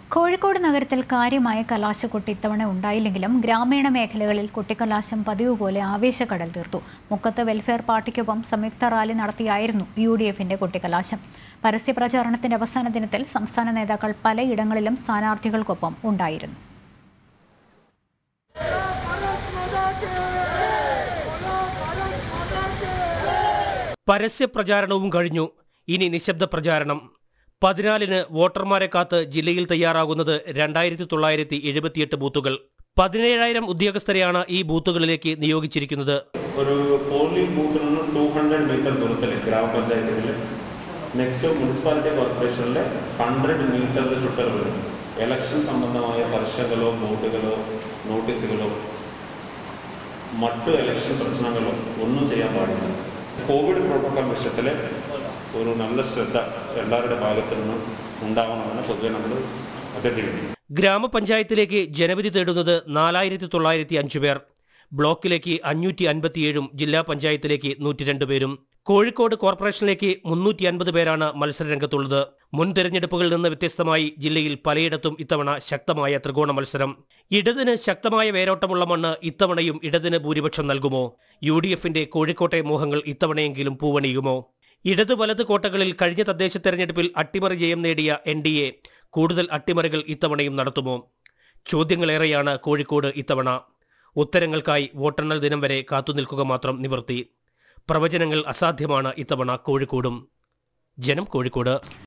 കോഴിക്കോട് നഗരത്തിൽ കാര്യമായ കലാശക്കൊട്ട് ഇത്തവണ ഉണ്ടായില്ലെങ്കിലും ഗ്രാമീണ മേഖലകളിൽ കുട്ടിക്കലാശം പതിവ് പോലെ ആവേശക്കടൽ തീർത്തു മുക്കത്ത് വെൽഫെയർ പാർട്ടിക്കൊപ്പം സംയുക്ത റാലി നടത്തിയായിരുന്നു യു ഡി എഫിന്റെ കുട്ടിക്കലാശം പരസ്യപ്രചാരണത്തിന്റെ അവസാന ദിനത്തിൽ സംസ്ഥാന നേതാക്കൾ പലയിടങ്ങളിലും സ്ഥാനാർത്ഥികൾക്കൊപ്പം ഉണ്ടായിരുന്നു പരസ്യ പ്രചാരണവും കഴിഞ്ഞു ഇനി നിശബ്ദ പ്രചാരണം പതിനാലിന് വോട്ടർമാരെ കാത്ത് ജില്ലയിൽ തയ്യാറാകുന്നത് രണ്ടായിരത്തി തൊള്ളായിരത്തി എഴുപത്തിയെട്ട് ബൂത്തുകൾ പതിനേഴായിരം ഉദ്യോഗസ്ഥരെയാണ് ഈ ബൂത്തുകളിലേക്ക് നിയോഗിച്ചിരിക്കുന്നത് ഒരു പോളിംഗ് ബൂത്തിൽ നിന്ന് ടു ഹൺഡ്രഡ് മീറ്റർ ദൂരത്തിൽ ഗ്രാമപഞ്ചായത്തുകളിൽ നെക്സ്റ്റ് മുനിസിപ്പാലിറ്റി കോർപ്പറേഷനിലെ ഹൺഡ്രഡ് മീറ്ററിൽ ചുറ്റളവിൽ ഇലക്ഷൻ സംബന്ധമായ പരസ്യങ്ങളോ ബോർഡുകളോ നോട്ടീസുകളോ മറ്റു ഇലക്ഷൻ പ്രശ്നങ്ങളോ ഒന്നും ചെയ്യാൻ പാടില്ല കോവിഡ് പ്രോട്ടോകോൾ വിഷയത്തിൽ ഒരു നല്ല ശ്രദ്ധ എല്ലാവരുടെ ഭാഗത്തു നിന്നും ഉണ്ടാവണമെന്ന് പൊതുവെ നമ്മൾ അഭ്യർത്ഥിക്കുന്നു ഗ്രാമപഞ്ചായത്തിലേക്ക് ജനവിധി തേടുന്നത് നാലായിരത്തി തൊള്ളായിരത്തി അഞ്ചു പേർ ബ്ലോക്കിലേക്ക് അഞ്ഞൂറ്റി അൻപത്തിയേഴും ജില്ലാ പഞ്ചായത്തിലേക്ക് നൂറ്റിരണ്ട് പേരും കോഴിക്കോട് കോർപ്പറേഷനിലേക്ക് മുന്നൂറ്റി അൻപത് പേരാണ് മത്സരരംഗത്തുള്ളത് മുൻ തെരഞ്ഞെടുപ്പുകളിൽ നിന്ന് വ്യത്യസ്തമായി ജില്ലയിൽ പലയിടത്തും ഇത്തവണ ശക്തമായ ത്രികോണ മത്സരം ഇടതിന് ശക്തമായ വേരോട്ടമുള്ള മണ്ണ് ഇത്തവണയും ഇടതിന് ഭൂരിപക്ഷം നൽകുമോ യു ഡി എഫിന്റെ കോഴിക്കോട്ടെ മോഹങ്ങൾ ഇത്തവണയെങ്കിലും പൂവണിയുമോ ഇടത് വലത് കോട്ടകളിൽ കഴിഞ്ഞ തദ്ദേശ തെരഞ്ഞെടുപ്പിൽ അട്ടിമറി ജയം നേടിയ എൻ ഡി എ കൂടുതൽ അട്ടിമറികൾ ഇത്തവണയും നടത്തുമോ ചോദ്യങ്ങളേറെയാണ് കോഴിക്കോട് ഇത്തവണ ഉത്തരങ്ങൾക്കായി വോട്ടെണ്ണൽ ദിനം വരെ കാത്തുനിൽക്കുക മാത്രം നിവർത്തി പ്രവചനങ്ങൾ അസാധ്യമാണ് ഇത്തവണ കോഴിക്കോടും ജനം കോഴിക്കോട്